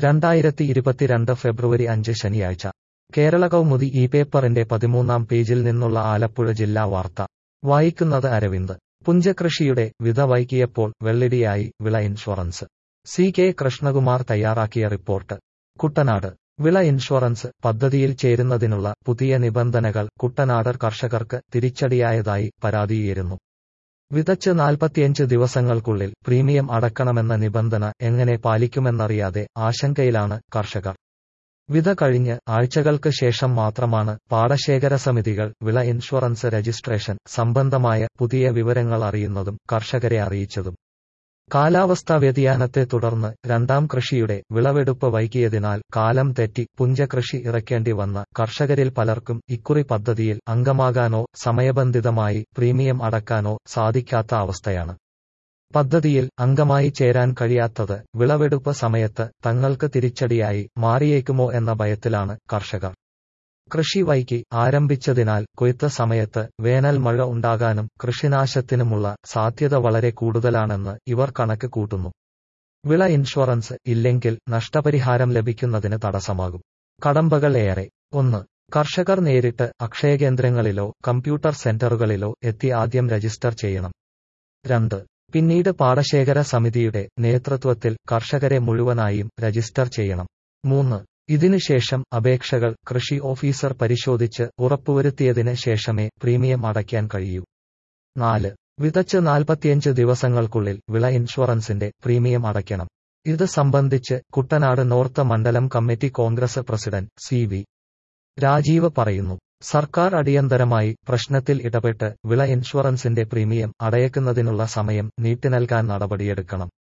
രണ്ടായിരത്തി ഇരുപത്തിരണ്ട് ഫെബ്രുവരി അഞ്ച് ശനിയാഴ്ച കേരള കൗമുദി ഈ പേപ്പറിന്റെ പതിമൂന്നാം പേജിൽ നിന്നുള്ള ആലപ്പുഴ ജില്ലാ വാർത്ത വായിക്കുന്നത് അരവിന്ദ് പുഞ്ചകൃഷിയുടെ വിത വൈകിയപ്പോൾ വെള്ളിടിയായി വിള ഇൻഷുറൻസ് സി കെ കൃഷ്ണകുമാർ തയ്യാറാക്കിയ റിപ്പോർട്ട് കുട്ടനാട് വിള ഇൻഷുറൻസ് പദ്ധതിയിൽ ചേരുന്നതിനുള്ള പുതിയ നിബന്ധനകൾ കുട്ടനാടർ കർഷകർക്ക് തിരിച്ചടിയായതായി പരാതിയുയരുന്നു വിതച്ച് നാൽപ്പത്തിയഞ്ച് ദിവസങ്ങൾക്കുള്ളിൽ പ്രീമിയം അടക്കണമെന്ന നിബന്ധന എങ്ങനെ പാലിക്കുമെന്നറിയാതെ ആശങ്കയിലാണ് കർഷകർ വിത കഴിഞ്ഞ് ആഴ്ചകൾക്ക് ശേഷം മാത്രമാണ് പാടശേഖര സമിതികൾ വിള ഇൻഷുറൻസ് രജിസ്ട്രേഷൻ സംബന്ധമായ പുതിയ വിവരങ്ങൾ അറിയുന്നതും കർഷകരെ അറിയിച്ചതും കാലാവസ്ഥാ വ്യതിയാനത്തെ തുടർന്ന് രണ്ടാം കൃഷിയുടെ വിളവെടുപ്പ് വൈകിയതിനാൽ കാലം തെറ്റി പുഞ്ചകൃഷി ഇറക്കേണ്ടി വന്ന കർഷകരിൽ പലർക്കും ഇക്കുറി പദ്ധതിയിൽ അംഗമാകാനോ സമയബന്ധിതമായി പ്രീമിയം അടക്കാനോ സാധിക്കാത്ത അവസ്ഥയാണ് പദ്ധതിയിൽ അംഗമായി ചേരാൻ കഴിയാത്തത് വിളവെടുപ്പ് സമയത്ത് തങ്ങൾക്ക് തിരിച്ചടിയായി മാറിയേക്കുമോ എന്ന ഭയത്തിലാണ് കർഷകർ കൃഷി വൈകി ആരംഭിച്ചതിനാൽ കൊയ്ത്ത് സമയത്ത് വേനൽ മഴ ഉണ്ടാകാനും കൃഷിനാശത്തിനുമുള്ള സാധ്യത വളരെ കൂടുതലാണെന്ന് ഇവർ കണക്ക് കൂട്ടുന്നു വിള ഇൻഷുറൻസ് ഇല്ലെങ്കിൽ നഷ്ടപരിഹാരം ലഭിക്കുന്നതിന് തടസ്സമാകും കടമ്പകൾ ഏറെ ഒന്ന് കർഷകർ നേരിട്ട് അക്ഷയകേന്ദ്രങ്ങളിലോ കമ്പ്യൂട്ടർ സെന്ററുകളിലോ എത്തി ആദ്യം രജിസ്റ്റർ ചെയ്യണം രണ്ട് പിന്നീട് പാടശേഖര സമിതിയുടെ നേതൃത്വത്തിൽ കർഷകരെ മുഴുവനായും രജിസ്റ്റർ ചെയ്യണം മൂന്ന് ഇതിനുശേഷം അപേക്ഷകൾ കൃഷി ഓഫീസർ പരിശോധിച്ച് ഉറപ്പുവരുത്തിയതിന് ശേഷമേ പ്രീമിയം അടയ്ക്കാൻ കഴിയൂ നാല് വിതച്ച് നാൽപ്പത്തിയഞ്ച് ദിവസങ്ങൾക്കുള്ളിൽ വിള ഇൻഷുറൻസിന്റെ പ്രീമിയം അടയ്ക്കണം ഇത് സംബന്ധിച്ച് കുട്ടനാട് നോർത്ത് മണ്ഡലം committee Congress president C V Rajeev പറയുന്നു സർക്കാർ അടിയന്തരമായി പ്രശ്നത്തിൽ ഇടപെട്ട് വിള ഇൻഷുറൻസിന്റെ പ്രീമിയം അടയക്കുന്നതിനുള്ള സമയം നീട്ടി നൽകാൻ നടപടിയെടുക്കണം